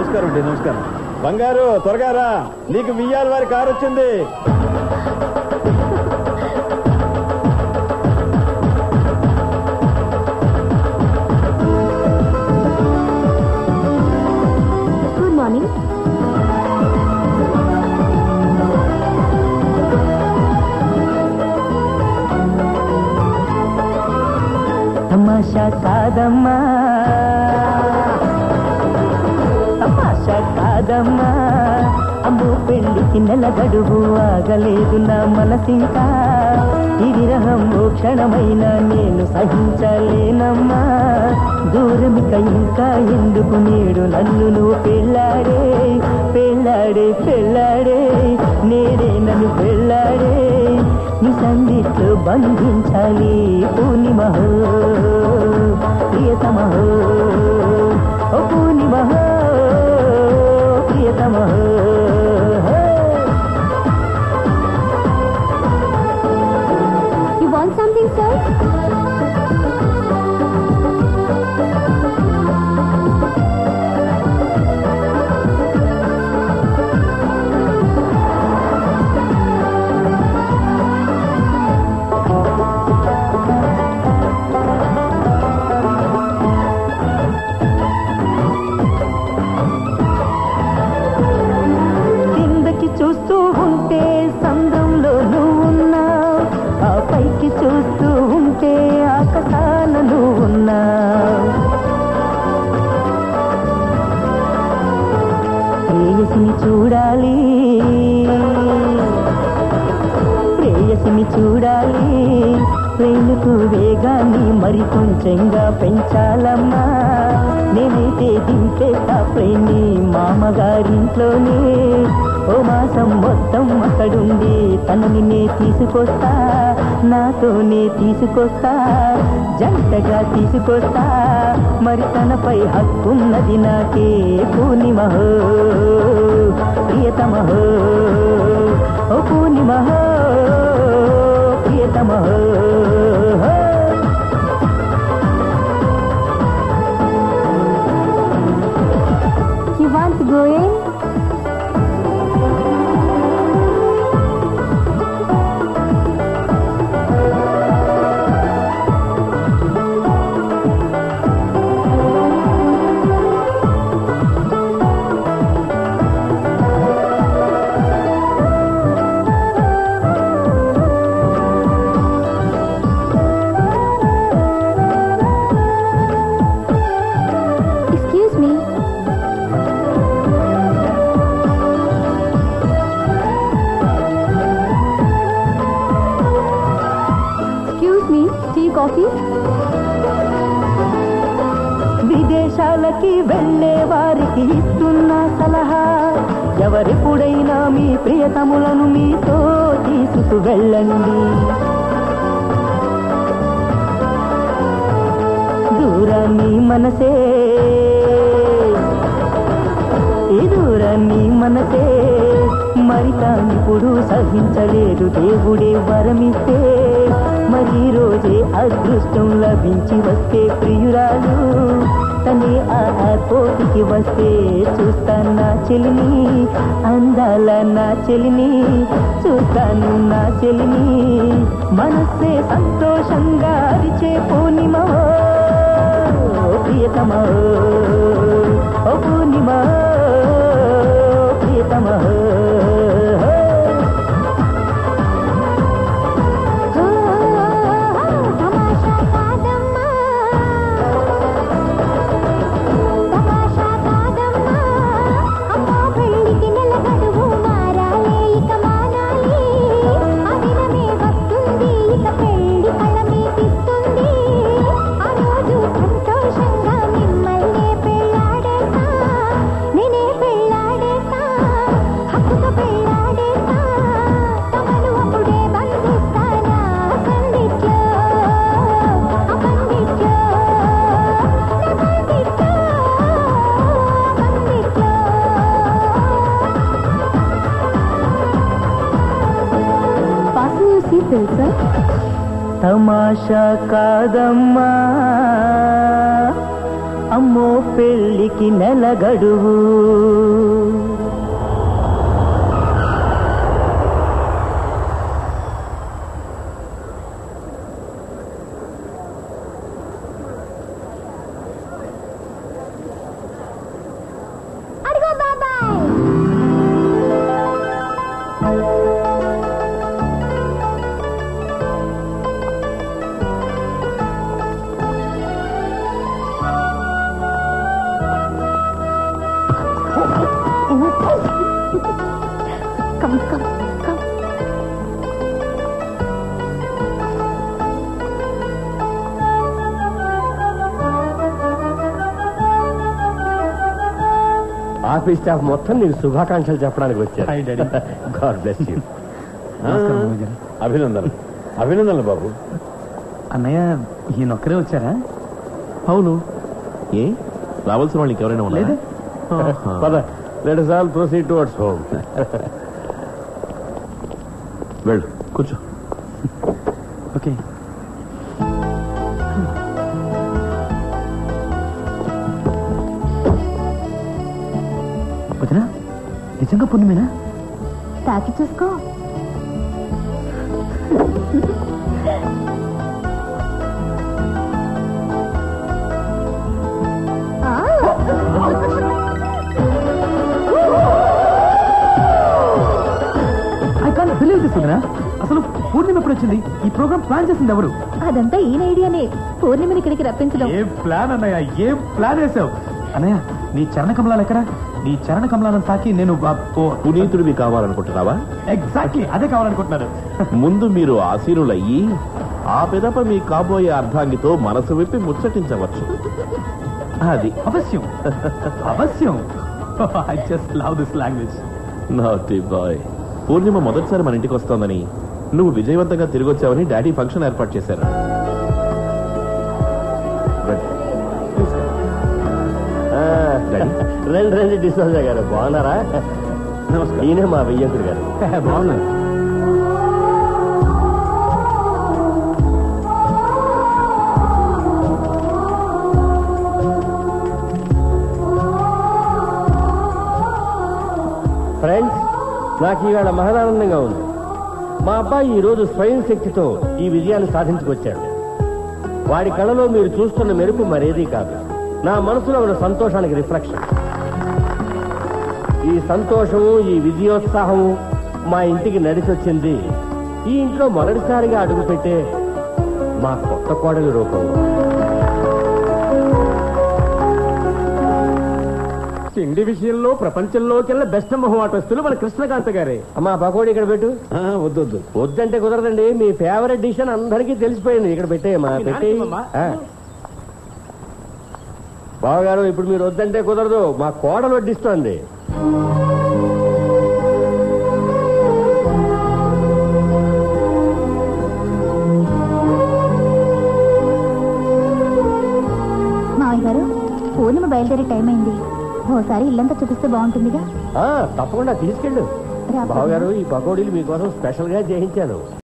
నమస్కారం అండి నమస్కారం బంగారు త్వరగా రా నీకు వియ్యాల వారి కారు వచ్చింది గుడ్ మార్నింగ్ తమాషా కాదమ్మా తమాషా కాదమ్మా అమ్ము పెళ్లికి నెల గడువు ఆగలేదు నా మనసింకా ఈ విరహం ఓ క్షణమైన నేను సహించలేనమ్మా దూరమిక ఇంకా ఎందుకు నేడు నన్ను నువ్వు పెళ్ళాడే పెళ్ళాడే పెళ్ళాడే నేడే నన్ను పెళ్ళాడే నీ సందిట్లో బంధించాలి పూర్ణిమహో ప్రియతమహో ఓ పూర్ణిమహో ప్రియతమహో యు వాంట్ సంథింగ్ సార్ కిందకి చూస్తూ ఉంటే సంద్రంలో నువ్వున్నావు ఆ పైకి చూస్తూ ఉంటే ఆకాశాన నువ్వున్నావు ప్రేయసిని చూడాలి ప్రేయసిని చూడాలి ప్రేమకు వేగాన్ని మరి కొంచెంగా పెంచాలమ్మా నేనైతే దింపేస్తా ప్రేమి మామగారింట్లోనే ఓ మాసం మొత్తం అక్కడుండి తనని నే తీసుకొస్తా నాతోనే తీసుకొస్తా జంటగా తీసుకొస్తా మరి తనపై హక్కున్నది నాకే పూర్ణిమహో ప్రియతమహో ఓ పూర్ణిమహో ప్రియతమహో you want go in excuse me excuse me tea coffee విదేశాలకి వెళ్ళే వారికి ఇస్తున్న సలహా ఎవరెప్పుడైనా మీ ప్రియతములను మీతో తీసుకు వెళ్ళండి దూరాన్ని మనసే ఈ దూరాన్ని మనసే మరి తానిప్పుడు సహించలేరు దేవుడే వరమిస్తే మరి ఈ రోజే అదృష్టం లభించి వస్తే ప్రియురాలు తనే ఆ పోటీకి వస్తే చూస్తాను నా చెలిని అందాల నా చెలిని చూస్తాను నా చెలిని మనస్సే సంతోషంగా అరిచే పూర్ణిమ ప్రియతమో ఓ పూర్ణిమ ప్రియతమో తమాషా కాదమ్మా తమాషా కాదమ్మా అమ్మా పెళ్ళికి నెల గడువు మారాలే ఇక మానాలి ఆ దినమే వస్తుంది ఇక పెళ్ళి కళమే తీస్తుంది ఆ రోజు సంతోషంగా మిమ్మల్నే పెళ్ళాడేస్తా నేనే పెళ్ళాడేస్తా హక్కుతో పెళ్ళాడేస్తా తమను అప్పుడే బంధిస్తానా సందిట్లో ఆ బందిట్లో నా బందిట్లో బందిట్లో Fasten your seatbelt, sir. తమాషా కాదమ్మా అమ్మో పెళ్ళికి నెల గడువు అడుగు బాబాయ్ come come come office staff మొత్తం నీకు శుభాకాంక్షలు చెప్పడానికి వచ్చారు గాడ్ బ్లెస్ యూ అభినందనలు అభినందనలు బాబు అన్నయ్య ఈయనొక్కరే వచ్చారా అవును ఏ రావాల్సిన వాళ్ళకి ఎవరైనా లేదే పద let us all proceed towards home వెళ్ళు కూర్చో ఓకే వదినా నిజంగా పుణ్యమేనా తాకి చూసుకో ఐ కాంట్ బిలీవ్ దిస్ వదినా అసలు పూర్ణిమ ఎప్పుడు వచ్చింది ఈ ప్రోగ్రామ్ ప్లాన్ చేసింది ఎవరు అదంతా ఈయన ఐడియానే పూర్ణిమని ఇక్కడికి రప్పించడం ఏం ప్లాన్ అన్నయ్య ఏం ప్లాన్ వేసావు అన్నయ్య నీ చరణ కమలాలు ఎక్కడ నీ చరణ కమలాలను తాకి నేను పునీతుడివి కావాలనుకుంటున్నావా ఎగ్జాక్ట్లీ అదే కావాలనుకుంటున్నాను ముందు మీరు ఆసీనులయ్యి ఆ పిదప మీ కాబోయే అర్ధాంగితో మనసు విప్పి ముచ్చటించవచ్చు అది అవశ్యం అవశ్యం I just love this language naughty boy Purnima మొదటిసారి మన ఇంటికి వస్తోందని నువ్వు విజయవంతంగా తిరిగి వచ్చావని డాడీ ఫంక్షన్ ఏర్పాటు చేశారు డాడీ రండి రండి డిసోజా గారు బాగున్నారా నమస్కారం ఈయనే మా వెయ్యంకుడు గారు బాగున్నాను ఫ్రెండ్స్ నాకు ఈవేళ మహదానందంగా ఉంది మా అబ్బాయి ఈ రోజు స్వయం శక్తితో ఈ విజయాన్ని సాధించుకొచ్చాడు వాడి కళలో మీరు చూస్తున్న మెరుపు మరేదీ కాదు నా మనసులో ఉన్న సంతోషానికి రిఫ్లెక్షన్ ఈ సంతోషము ఈ విజయోత్సాహము మా ఇంటికి నడిచొచ్చింది ఈ ఇంట్లో మొదటిసారిగా అడుగుపెట్టే మా కొత్త కోడలి రూపంలో తిండి విషయంలో ప్రపంచంలోకెల్లా బెస్ట్ మొహమాటస్తులు మన కృష్ణకాంత గారే అమ్మా పకోడీ ఇక్కడ పెట్టు వద్దు వద్దు వద్దంటే కుదరదండి మీ ఫేవరెట్ డిష్ అని అందరికీ తెలిసిపోయింది ఇక్కడ పెట్టేయమ్మా పెట్టి బావగారు ఇప్పుడు మీరు వద్దంటే కుదరదు మా కోడలు వడ్డిస్తోంది మావయ్య గారు పూర్ణిమ బయలుదేరే టైం అయింది ఓసారి ఇల్లంతా చూపిస్తే బాగుంటుందిగా ఆ, తప్పకుండా తీసుకెళ్ళు రా, బావగారు ఈ పకోడీలు మీకోసం స్పెషల్ గా చేయించాను